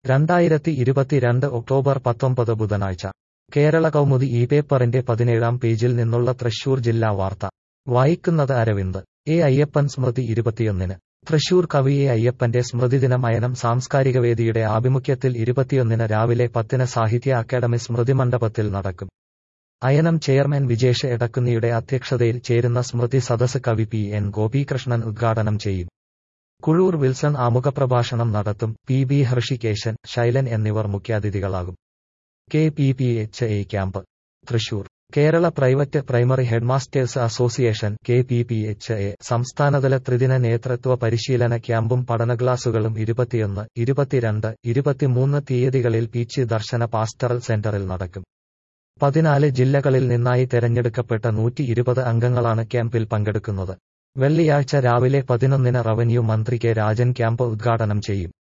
രണ്ടായിരത്തി ഇരുപത്തിരണ്ട് ഒക്ടോബർ പത്തൊമ്പത് ബുധനാഴ്ച കേരള കൗമുദി ഈ പേപ്പറിന്റെ പതിനേഴാം പേജിൽ നിന്നുള്ള തൃശൂർ ജില്ലാ വാർത്ത വായിക്കുന്നത് അരവിന്ദ് എ അയ്യപ്പൻ സ്മൃതി ഇരുപത്തിയൊന്നിന് തൃശൂർ കവി എ അയ്യപ്പന്റെ സ്മൃതിദിനം അയനം സാംസ്കാരികവേദിയുടെ ആഭിമുഖ്യത്തിൽ ഇരുപത്തിയൊന്നിന് രാവിലെ പത്തിന് സാഹിത്യ അക്കാദമി സ്മൃതി മണ്ഡപത്തിൽ നടക്കും അയനം ചെയർമാൻ വിജേഷ് എടക്കുന്നിയുടെ അധ്യക്ഷതയിൽ ചേരുന്ന സ്മൃതി സദസ് കവി പി എൻ ഗോപീകൃഷ്ണൻ ഉദ്ഘാടനം ചെയ്യും കുഴൂർ വിൽസൺ ആമുഖപ്രഭാഷണം നടത്തും പി ബി ഹർഷികേശൻ ശൈലൻ എന്നിവർ മുഖ്യാതിഥികളാകും K P P H A camp Thrissur Kerala private primary headmasters association K P P H A സംസ്ഥാനതല ത്രിദിന നേതൃത്വ പരിശീലന ക്യാമ്പും പഠന ക്ലാസുകളും ഇരുപത്തിയൊന്ന് ഇരുപത്തിരണ്ട് ഇരുപത്തിമൂന്ന് തീയതികളിൽ പീച്ചി ദർശന പാസ്റ്ററൽ സെന്ററിൽ നടക്കും പതിനാല് ജില്ലകളിൽ നിന്നായി തെരഞ്ഞെടുക്കപ്പെട്ട നൂറ്റി ഇരുപത് അംഗങ്ങളാണ് ക്യാമ്പിൽ പങ്കെടുക്കുന്നത് വെള്ളിയാഴ്ച രാവിലെ പതിനൊന്നിന് റവന്യൂ മന്ത്രി കെ രാജൻ ക്യാമ്പ് ഉദ്ഘാടനം ചെയ്യും